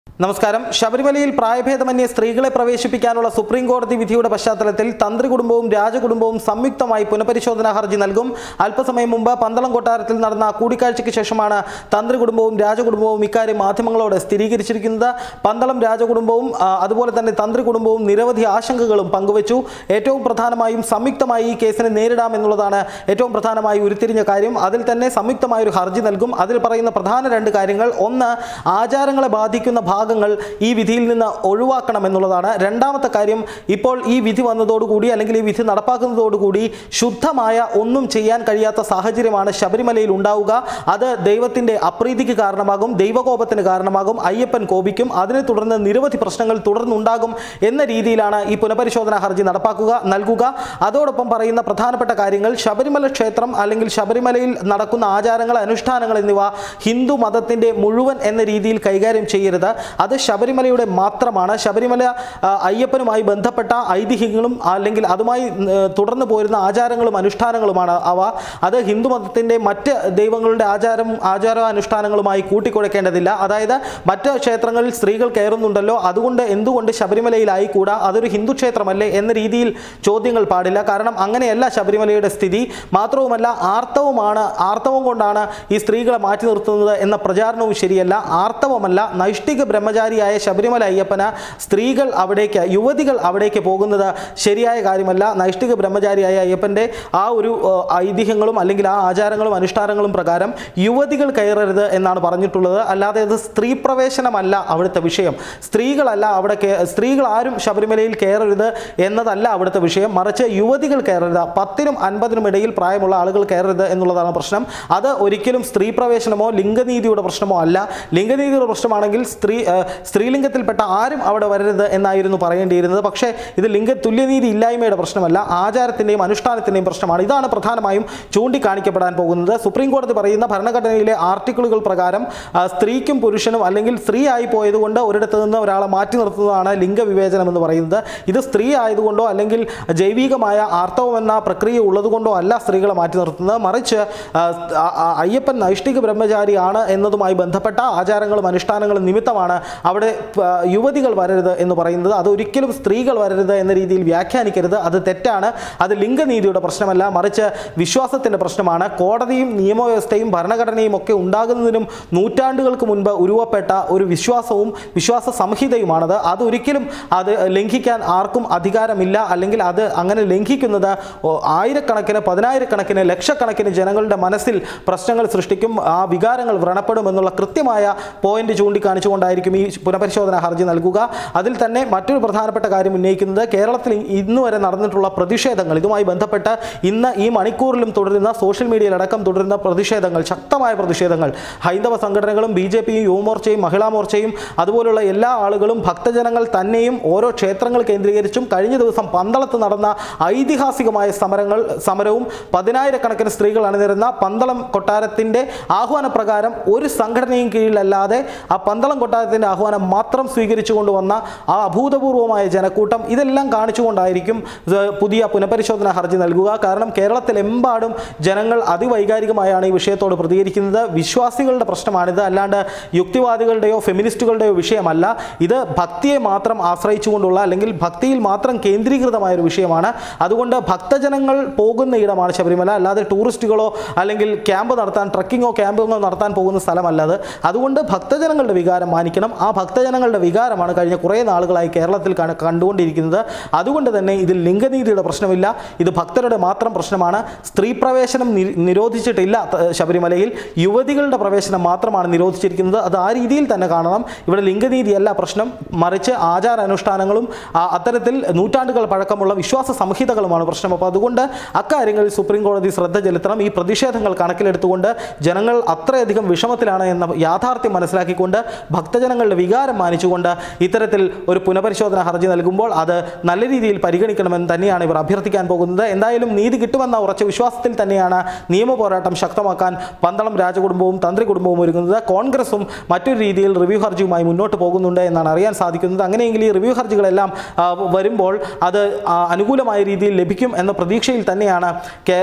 നമസ്കാരം ശബരിമലയിൽ പ്രായഭേദമന്യേ സ്ത്രീകളെ പ്രവേശിപ്പിക്കാനുള്ള സുപ്രീം കോടതി വിധിയുടെ പശ്ചാത്തലത്തിൽ തന്ത്രി കുടുംബവും രാജകുടുംബവും സംയുക്തമായി പുനഃപരിശോധനാ ഹർജി നൽകും അല്പസമയം മുമ്പ് പന്തളം കൊട്ടാരത്തിൽ നടന്ന കൂടിക്കാഴ്ചയ്ക്ക് ശേഷമാണ് തന്ത്രി കുടുംബവും രാജകുടുംബവും ഇക്കാര്യം മാധ്യമങ്ങളോട് സ്ഥിരീകരിച്ചിരിക്കുന്നത് പന്തളം രാജകുടുംബവും ആ, അതുപോലെ തന്നെ തന്ത്രി കുടുംബവും നിരവധി ആശങ്കകളും പങ്കുവച്ചു ഏറ്റവും പ്രധാനമായും സംയുക്തമായി ഈ കേസിനെ നേരിടാമെന്നുള്ളതാണ് ഏറ്റവും പ്രധാനമായി ഉരുത്തിരിഞ്ഞ കാര്യം അതിൽ തന്നെ സംയുക്തമായ ഒരു ഹർജി നൽകും അതിൽ പറയുന്ന പ്രധാന രണ്ട് കാര്യങ്ങൾ ഒന്ന് ആചാരങ്ങളെ ബാധിക്കുന്ന ഭാഗങ്ങൾ ഈ വിധിയിൽ നിന്ന് ഒഴിവാക്കണം എന്നുള്ളതാണ് രണ്ടാമത്തെ കാര്യം ഇപ്പോൾ ഈ വിധി വന്നതോടുകൂടി അല്ലെങ്കിൽ ഈ വിധി നടപ്പാക്കുന്നതോടുകൂടി ശുദ്ധമായ ഒന്നും ചെയ്യാൻ കഴിയാത്ത സാഹചര്യമാണ് ശബരിമലയിൽ ഉണ്ടാവുക അത് ദൈവത്തിൻ്റെ അപ്രീതിക്ക് കാരണമാകും ദൈവകോപത്തിന് കാരണമാകും അയ്യപ്പൻ കോപിക്കും അതിനെ തുടർന്ന് നിരവധി പ്രശ്നങ്ങൾ തുടർന്നുണ്ടാകും എന്ന രീതിയിലാണ് ഈ പുനഃപരിശോധനാ ഹർജി നടപ്പാക്കുക നൽകുക അതോടൊപ്പം പറയുന്ന പ്രധാനപ്പെട്ട കാര്യങ്ങൾ ശബരിമല ക്ഷേത്രം അല്ലെങ്കിൽ ശബരിമലയിൽ നടക്കുന്ന ആചാരങ്ങൾ അനുഷ്ഠാനങ്ങൾ എന്നിവ ഹിന്ദു മതത്തിൻ്റെ മുഴുവൻ എന്ന രീതിയിൽ കൈകാര്യം ചെയ്യരുത് അത് ശബരിമലയുടെ മാത്രമാണ് ശബരിമല ആ, അയ്യപ്പനുമായി ബന്ധപ്പെട്ട ഐതിഹ്യങ്ങളും അല്ലെങ്കിൽ അതുമായി ഏ, തുടർന്ന് പോരുന്ന ആചാരങ്ങളും അനുഷ്ഠാനങ്ങളുമാണ് അവ അത് ഹിന്ദു മതത്തിൻ്റെ മറ്റ് ദൈവങ്ങളുടെ ആചാരം ആചാരാനുഷ്ഠാനങ്ങളുമായി കൂട്ടിക്കുഴയ്ക്കേണ്ടതില്ല അതായത് മറ്റ് ക്ഷേത്രങ്ങളിൽ സ്ത്രീകൾ കയറുന്നുണ്ടല്ലോ അതുകൊണ്ട് എന്തുകൊണ്ട് ശബരിമലയിലായിക്കൂടാ അതൊരു ഹിന്ദു ക്ഷേത്രമല്ലേ എന്ന രീതിയിൽ ചോദ്യങ്ങൾ പാടില്ല കാരണം അങ്ങനെയല്ല ശബരിമലയുടെ സ്ഥിതി മാത്രവുമല്ല ആർത്തവമാണ് ആർത്തവം കൊണ്ടാണ് ഈ സ്ത്രീകളെ മാറ്റി നിർത്തുന്നത് എന്ന പ്രചാരണവും ശരിയല്ല ആർത്തവമല്ല നൈഷ്ഠിക ബ്രഹ്മചാരിയായ ശബരിമല അയ്യപ്പന സ്ത്രീകൾ അവിടേക്ക് യുവതികൾ അവിടേക്ക് പോകുന്നത് ശരിയായ കാര്യമല്ല നൈഷ്ഠിക ബ്രഹ്മചാരിയായ അയ്യപ്പൻ്റെ ആ ഒരു ഏഹ്, ഐതിഹ്യങ്ങളും അല്ലെങ്കിൽ ആ ആചാരങ്ങളും അനുഷ്ഠാനങ്ങളും പ്രകാരം യുവതികൾ കയറരുത് എന്നാണ് പറഞ്ഞിട്ടുള്ളത് അല്ലാതെ അത് സ്ത്രീ പ്രവേശനമല്ല അവിടുത്തെ വിഷയം സ്ത്രീകളല്ല അവിടെ കേ- സ്ത്രീകൾ ആരും ശബരിമലയിൽ കയറരുത് എന്നതല്ല അവിടുത്തെ വിഷയം മറിച്ച് യുവതികൾ കയറരുത് പത്തിനും അൻപതിനും ഇടയിൽ പ്രായമുള്ള ആളുകൾ കയറരുത് എന്നുള്ളതാണ് പ്രശ്നം അത് ഒരിക്കലും സ്ത്രീ പ്രവേശനമോ ലിംഗനീതിയുടെ പ്രശ്നമോ അല്ല ലിംഗനീതിയുടെ പ്രശ്നമാണെങ്കിൽ സ്ത്രീ ഏഹ്, സ്ത്രീലിംഗത്തിൽപ്പെട്ട ആരും അവിടെ വരരുത് എന്നായിരുന്നു പറയേണ്ടിയിരുന്നത് പക്ഷേ ഇത് ലിംഗ തുല്യനീതി ഇല്ലായ്മയുടെ പ്രശ്നമല്ല ആചാരത്തിൻ്റെയും അനുഷ്ഠാനത്തിൻ്റെയും പ്രശ്നമാണ് ഇതാണ് പ്രധാനമായും ചൂണ്ടിക്കാണിക്കപ്പെടാൻ പോകുന്നത് സുപ്രീം കോടതി പറയുന്ന ഭരണഘടനയിലെ ആർട്ടിക്കിളുകൾ പ്രകാരം ആ, സ്ത്രീക്കും പുരുഷനും അല്ലെങ്കിൽ സ്ത്രീ ആയി പോയതുകൊണ്ട് ഒരിടത്ത് നിന്ന് ഒരാളെ മാറ്റി നിർത്തുന്നതാണ് ലിംഗവിവേചനം എന്ന് പറയുന്നത് ഇത് സ്ത്രീ ആയതുകൊണ്ടോ അല്ലെങ്കിൽ ജൈവികമായ ആർത്തവം എന്ന പ്രക്രിയ ഉള്ളതുകൊണ്ടോ അല്ല സ്ത്രീകളെ മാറ്റി നിർത്തുന്നത് മറിച്ച് ആ, ആ- ആ- അയ്യപ്പൻ നൈഷ്ഠിക ബ്രഹ്മചാരിയാണ് എന്നതുമായി ബന്ധപ്പെട്ട ആചാരങ്ങളും അനുഷ്ഠാനങ്ങളും നിമിത്തമാണ് അവിടെ ആ, യുവതികൾ വരരുത് എന്ന് പറയുന്നത് അത് ഒരിക്കലും സ്ത്രീകൾ വരരുത് എന്ന രീതിയിൽ വ്യാഖ്യാനിക്കരുത് അത് തെറ്റാണ് അത് ലിംഗനീതിയുടെ പ്രശ്നമല്ല മറിച്ച് വിശ്വാസത്തിൻ്റെ പ്രശ്നമാണ് കോടതിയും നിയമവ്യവസ്ഥയും ഭരണഘടനയും ഒക്കെ ഉണ്ടാകുന്നതിനും നൂറ്റാണ്ടുകൾക്ക് മുൻപ് ഉരുവപ്പെട്ട ഒരു വിശ്വാസവും വിശ്വാസ സംഹിതയുമാണത് അത് ഒരിക്കലും അത് ലംഘിക്കാൻ ആർക്കും അധികാരമില്ല അല്ലെങ്കിൽ അത് അങ്ങനെ ലംഘിക്കുന്നത് ഓ, ആയിരക്കണക്കിന് പതിനായിരക്കണക്കിന് ലക്ഷക്കണക്കിന് ജനങ്ങളുടെ മനസ്സിൽ പ്രശ്നങ്ങൾ സൃഷ്ടിക്കും ആ വികാരങ്ങൾ വ്രണപ്പെടും എന്നുള്ള കൃത്യമായ പോയിന്റ് ചൂണ്ടിക്കാണിച്ചുകൊണ്ടായിരിക്കും ഈ പുനഃപരിശോധന ഹർജി നൽകുക അതിൽ തന്നെ മറ്റൊരു പ്രധാനപ്പെട്ട കാര്യം ഉന്നയിക്കുന്നത് കേരളത്തിൽ ഇന്ന് വരെ നടന്നിട്ടുള്ള പ്രതിഷേധങ്ങൾ ഇതുമായി ബന്ധപ്പെട്ട് ഇന്ന് ഈ മണിക്കൂറിലും തുടരുന്ന സോഷ്യൽ മീഡിയയിലടക്കം തുടരുന്ന പ്രതിഷേധങ്ങൾ ശക്തമായ പ്രതിഷേധങ്ങൾ ഹൈന്ദവ സംഘടനകളും ബി ജെ പിയും യുവമോർച്ചയും മഹിളാ മോർച്ചയും അതുപോലുള്ള എല്ലാ ആളുകളും ഭക്തജനങ്ങൾ തന്നെയും ഓരോ ക്ഷേത്രങ്ങൾ കേന്ദ്രീകരിച്ചും കഴിഞ്ഞ ദിവസം പന്തളത്ത് നടന്ന ഐതിഹാസികമായ സമരങ്ങൾ സമരവും പതിനായിരക്കണക്കിന് സ്ത്രീകൾ അണിനിരുന്ന പന്തളം കൊട്ടാരത്തിൻ്റെ ആഹ്വാനപ്രകാരം ഒരു സംഘടനയും കീഴിലല്ലാതെ ആ പന്തളം കൊട്ടാരത്തിൻ്റെ ആഹ്വാനം മാത്രം സ്വീകരിച്ചു കൊണ്ടുവന്ന ആ അഭൂതപൂർവമായ ജനക്കൂട്ടം ഇതെല്ലാം കാണിച്ചുകൊണ്ടായിരിക്കും ഇത് പുതിയ പുനഃപരിശോധന ഹർജി നൽകുക കാരണം കേരളത്തിലെമ്പാടും ജനങ്ങൾ അതിവൈകാരികമായാണ് ഈ വിഷയത്തോട് പ്രതികരിക്കുന്നത് വിശ്വാസികളുടെ പ്രശ്നമാണിത് അല്ലാണ്ട് യുക്തിവാദികളുടെയോ ഫെമിനിസ്റ്റുകളുടെയോ വിഷയമല്ല ഇത് ഭക്തിയെ മാത്രം ആശ്രയിച്ചുകൊണ്ടുള്ള അല്ലെങ്കിൽ ഭക്തിയിൽ മാത്രം കേന്ദ്രീകൃതമായ ഒരു വിഷയമാണ് അതുകൊണ്ട് ഭക്തജനങ്ങൾ പോകുന്ന ഇടമാണ് ശബരിമല അല്ലാതെ ടൂറിസ്റ്റുകളോ അല്ലെങ്കിൽ ക്യാമ്പ് നടത്താൻ ട്രക്കിങ്ങോ ക്യാമ്പുകളോ നടത്താൻ പോകുന്ന സ്ഥലമല്ല അത് അതുകൊണ്ട് ഭക്തജനങ്ങളുടെ വികാരം മാനിക്കണം ആ ഭക്തജനങ്ങളുടെ വികാരമാണ് കഴിഞ്ഞ കുറേ നാളുകളായി കേരളത്തിൽ കാണ- കണ്ടുകൊണ്ടിരിക്കുന്നത് അതുകൊണ്ട് തന്നെ ഇതിൽ ലിംഗനീതിയുടെ പ്രശ്നമില്ല ഇത് ഭക്തരുടെ മാത്രം പ്രശ്നമാണ് സ്ത്രീ പ്രവേശനം നി- നിരോധിച്ചിട്ടില്ല ത- ശബരിമലയിൽ യുവതികളുടെ പ്രവേശനം മാത്രമാണ് നിരോധിച്ചിരിക്കുന്നത് അത് ആ രീതിയിൽ തന്നെ കാണണം ഇവിടെ ലിംഗനീതിയല്ല പ്രശ്നം മറിച്ച് ആചാരാനുഷ്ഠാനങ്ങളും ആ, അത്തരത്തിൽ നൂറ്റാണ്ടുകൾ പഴക്കമുള്ള വിശ്വാസ സംഹിതകളുമാണ് പ്രശ്നം അപ്പോൾ അതുകൊണ്ട് അക്കാര്യങ്ങളിൽ സുപ്രീം കോടതി ശ്രദ്ധ ചെലുത്തണം ഈ പ്രതിഷേധങ്ങൾ കണക്കിലെടുത്തുകൊണ്ട് ജനങ്ങൾ അത്രയധികം വിഷമത്തിലാണ് എന്ന യാഥാർത്ഥ്യം മനസ്സിലാക്കിക്കൊണ്ട് ഭക്തജനങ്ങളുടെ വികാരം മാനിച്ചുകൊണ്ട് ഇത്തരത്തിൽ ഒരു പുനഃപരിശോധന ഹർജി നൽകുമ്പോൾ അത് നല്ല രീതിയിൽ പരിഗണിക്കണമെന്ന് തന്നെയാണ് ഇവർ അഭ്യർത്ഥിക്കാൻ പോകുന്നത് എന്തായാലും നീതി കിട്ടുമെന്ന ഉറച്ച വിശ്വാസത്തിൽ തന്നെയാണ് നിയമ പോരാട്ടം ശക്തമാക്കാൻ പന്തളം രാജകുടുംബവും തന്ത്രി കുടുംബവും ഒരുങ്ങുന്നത് കോൺഗ്രസും മറ്റൊരു രീതിയിൽ റിവ്യൂ ഹർജിയുമായി മുന്നോട്ട് പോകുന്നുണ്ട് എന്നാണ് അറിയാൻ സാധിക്കുന്നത് അങ്ങനെയെങ്കിൽ ഈ റിവ്യൂ ഹർജികളെല്ലാം ആ, വരുമ്പോൾ അത് ആ, അനുകൂലമായ രീതിയിൽ ലഭിക്കും എന്ന പ്രതീക്ഷയിൽ തന്നെയാണ് കേ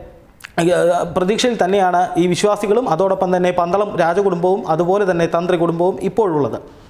ഏഹ് പ്രതീക്ഷയിൽ തന്നെയാണ് ഈ വിശ്വാസികളും അതോടൊപ്പം തന്നെ പന്തളം രാജകുടുംബവും അതുപോലെ തന്നെ തന്ത്രി കുടുംബവും ഇപ്പോഴുള്ളത്